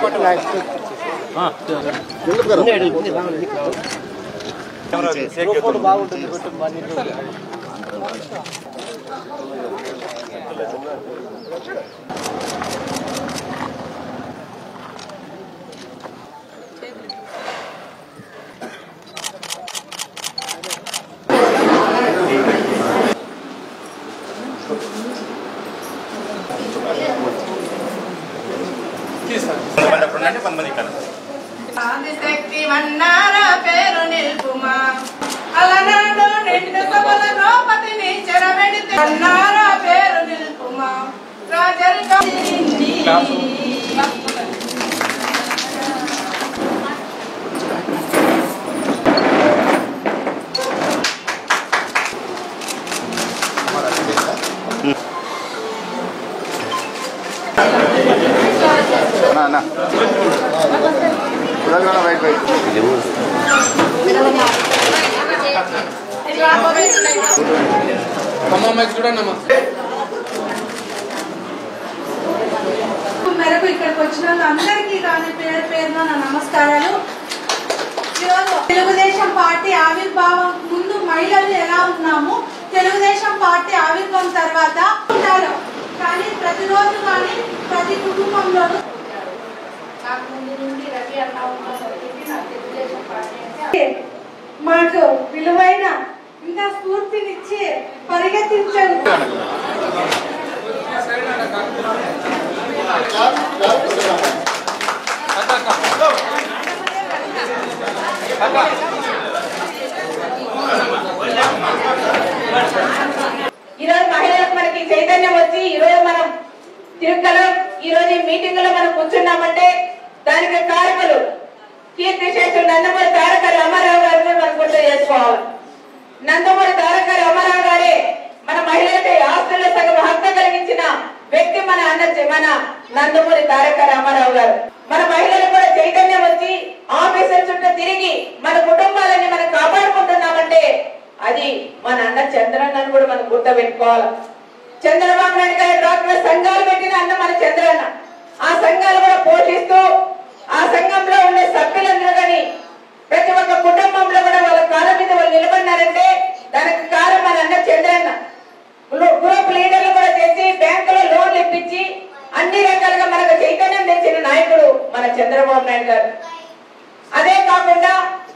ఆదిశక్తి వన్నార పేరు నిల్పుమా అలనాడు నిండు సభల ద్రౌపదిని చెరబెడితే అన్నార పేరు నిల్పుమా రాజరికం అన్న అన్న బయట బయట మేరకు ఇక్కడికి వచ్చిన వాళ్ళందరికీ కానీ పేరు పేరున నా నమస్కారాలు ఈరోజు తెలుగుదేశం పార్టీ ఆవిర్భావం ముందు మహిళలు ఎలా ఉన్నాము తెలుగుదేశం పార్టీ ఆవిర్భావం తర్వాత ఉంటారు కానీ ప్రతిరోజు కానీ ప్రతి కుటుంబంలోనూ నాకు ముందు నుండి రవి అన్న ఉన్నప్పటికీ నాకు తెలుగుదేశం పార్టీ అంటే మాకు విలువైన ఇంకా స్ఫూర్తినిచ్చి పరిగెత్తించారు ఈరోజు మహిళలకు మనకి చైతన్యం వచ్చి ఈరోజు మనం తిరుక్కలో ఈరోజు ఈ మీటింగ్ లో మనం కూర్చున్నామంటే దానికి కారకులు కీర్తి శేషులు నందమూరి తారక రామారావు గారిని మనం గుర్తు చేసుకోవాలి నందమూరి తారక రామారావు గారే మన మహిళలకి ఆస్తుల్లో సగం హక్కు కలిగించిన వ్యక్తి మన అన్న మన నందమూరి తారక రామారావు గారు మన మహిళలు కూడా చైతన్యం వచ్చి ఆఫీసుల చుట్టూ తిరిగి మన కుటుంబాలని మనం కాపాడుకుంటున్నామంటే అది మన అన్న చంద్రన్నను కూడా మనం గుర్తుపెట్టుకోవాలి చంద్రబాబు నాయుడు గారి డాక్టర్ సంఘాలు పెట్టిన అన్న మన చంద్రన్న ఆ సంఘాలు కూడా పోషిస్తూ ఆ సంఘంలో ఉండే సభ్యులందరూ కానీ ప్రతి ఒక్క కుటుంబంలో కూడా వాళ్ళ కాళ్ళ మీద వాళ్ళు నిలబడినారంటే దానికి కారణం మన అన్న చంద్రన్న గ్రూ- గ్రూప్ లీడర్లు కూడా చేసి బ్యాంకులో లోన్లు ఇప్పించి అన్ని రకాలుగా మనకు చైతన్యం తెచ్చిన నాయకుడు మన చంద్రబాబు నాయుడు గారు అదే కాకుండా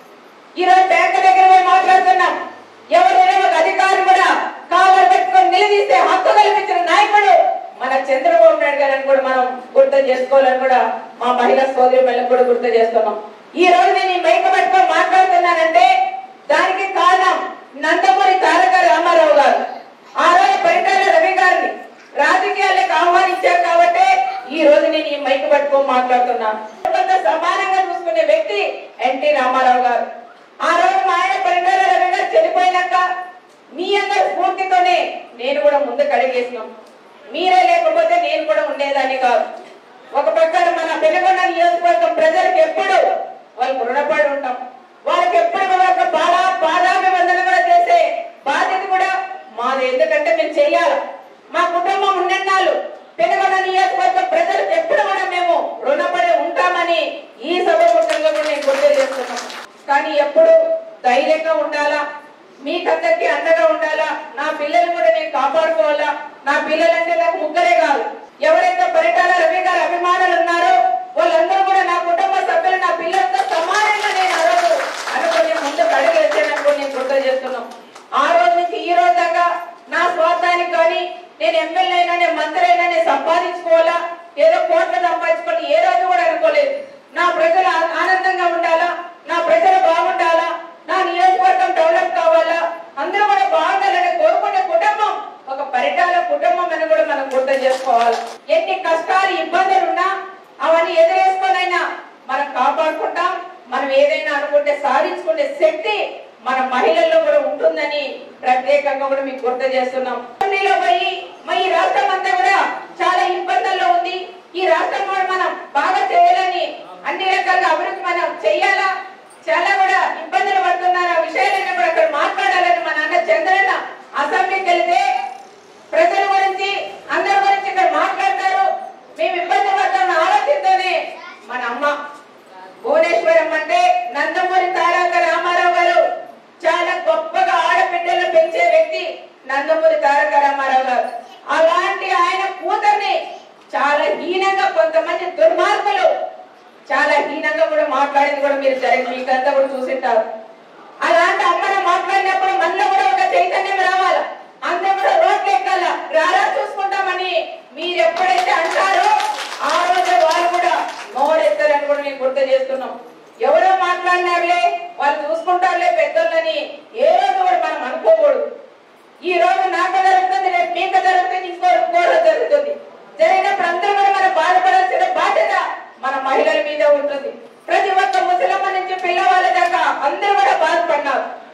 ఈరోజు బ్యాంకు దగ్గర పోయి మాట్లాడుతున్నాం ఎవరైనా ఒక అధికారి కూడా కాలర్ పెట్టుకొని నిలదీసే హక్కు కల్పించిన నాయకుడు మన చంద్రబాబు నాయుడు గారిని కూడా మనం గుర్తు చేసుకోవాలని కూడా మా మహిళా సోదరి పిల్లలకు కూడా గుర్తు చేస్తున్నాం ఈ రోజు నేను ఈ మైక పట్టుకొని మాట్లాడుతున్నానంటే దానికి కారణం నందమూరి తారక రామారావు గారు ఆ రోజు పరిటాల రవి గారిని రాజకీయాలకు ఆహ్వానించారు కాబట్టి ఈ రోజు నేను ఈ మైక్ పట్టుకొని మాట్లాడుతున్నా కుటుంబంతో సమానంగా చూసుకునే వ్యక్తి ఎన్టీ రామారావు గారు ఆ రోజు మా ఆయన పరిటాల రవి గారు చనిపోయినాక మీ అందరి స్ఫూర్తితోనే నేను కూడా ముందుకు అడిగేసినాం మీరే లేకపోతే నేను కూడా ఉండేదాన్ని కాదు ఒక పక్కన మన పెనుగొండ నియోజకవర్గం ప్రజలకు ఎప్పుడు వాళ్ళకు రుణపడి ఉంటాం వాళ్ళకి ఎప్పుడు కూడా ఒక పాద పాదాభివందన కూడా చేసే బాధ్యత కూడా మాది ఎందుకంటే మేము చెయ్యాలి మా కుటుంబం ఉన్నన్నాళ్ళు పెనుగొండ నియోజకవర్గం ప్రజలకు ఎప్పుడు కూడా మేము రుణపడి ఉంటామని ఈ సభముఖంగా కూడా నేను గుర్తు చేస్తున్నాం కానీ ఎప్పుడు ధైర్యంగా ఉండాలా మీకందరికీ అండగా ఉండాలా నా పిల్లలు కూడా నేను కాపాడుకోవాలా నా పిల్లలంటే నాకు ముగ్గురే కాదు ఎవరైతే పరిటాల రవి గారి అభిమానులు ఉన్నారో వాళ్ళందరూ కూడా నా కుటుంబ సభ్యులు నా పిల్లలతో సమానంగా నేను ఆ రోజు అనుకుని ముందుకు అడుగు వచ్చాననుకుని నేను గుర్తు చేస్తున్నాం ఆ రోజు నుంచి ఈ రోజు దాకా నా స్వార్థానికి కానీ నేను ఎమ్మెల్యే అయినా నేను మంత్రి అయినా నేను సంపాదించుకోవాలా ఏదో కోట్లు సంపాదించుకోవాలి ఏ రోజు కూడా అనుకోలేదు నా ప్రజలు ఆ- ఆనందంగా ఉండాలా నా ప్రజలు బాగుండాలా నా నియోజకవర్గం డెవలప్ కావాలా అందరూ కూడా బాగుండాలని కోరుకునే కుటుంబం ఒక పరిటాల కుటుంబం అని కూడా మనం గుర్తు చేసుకోవాలి ఎన్ని కష్టాలు ఇబ్బందులు ఉన్నా అవన్నీ ఎదురేసుకొనైనా మనం కాపాడుకుంటాం మనం ఏదైనా అనుకుంటే సాధించుకునే శక్తి మన మహిళల్లో కూడా ఉంటుందని ప్రత్యేకంగా కూడా మీకు గుర్తు చేస్తున్నాం ఢిల్లీలో పోయి మా ఈ రాష్ట్రం అంతా కూడా చాలా ఇబ్బందుల్లో ఉంది ఈ రాష్ట్రం కూడా మనం బాగా చేయాలని అన్ని రకాలుగా అభివృద్ధి మనం చెయ్యాలా చాలా కూడా ఇబ్బందులు పడుతున్నారు ఆ విషయాలన్నీ కూడా అక్కడ మాట్లాడాలని మన అన్న చంద్రన్న అసెంబ్లీకి వెళ్తే ప్రజల గురించి అందరి గురించి ఇక్కడ మాట్లాడతారు మేము ఇబ్బంది పడతామన్న ఆలోచనతోనే మన నందమూరి తారక రామారావు గారు చాలా గొప్పగా ఆడబిడ్డలు పెంచే వ్యక్తి నందమూరి తారక రామారావు గారు అలాంటి ఆయన కూతుర్ని చాలా హీనంగా కొంతమంది దుర్మార్గులు చాలా హీనంగా కూడా మాట్లాడింది కూడా మీరు జరిగి మీకంతా కూడా చూసింటారు అలాంటి అమ్మను మాట్లాడినప్పుడు మనలో కూడా ఒక చైతన్యం రావాలా అందరూ కూడా రోడ్లు ఎక్కాల రారా చూసుకుంటామని మీరు ఎప్పుడైతే అంటారో ఆ రోజు వారు కూడా నోరెత్తారని కూడా మేము గుర్తు చేస్తున్నాం ఎవరో మాట్లాడినారులే వాళ్ళు చూసుకుంటారులే పెద్దోళ్ళని ఏ రోజు కూడా మనం అనుకోకూడదు ఈ రోజు నాకు జరుగుతుంది రేపు మీకు జరుగుతుంది ఇంకో ఇంకోరో జరుగుతుంది జరిగినప్పుడు అందరూ కూడా మనం బాధపడాల్సిన బాధ్యత మన మహిళల మీద ఉంటుంది ప్రతి ఒక్క ముసలమ్మ నుంచి పిల్లవాళ్ళ దాకా అందరూ కూడా బాధపడినారు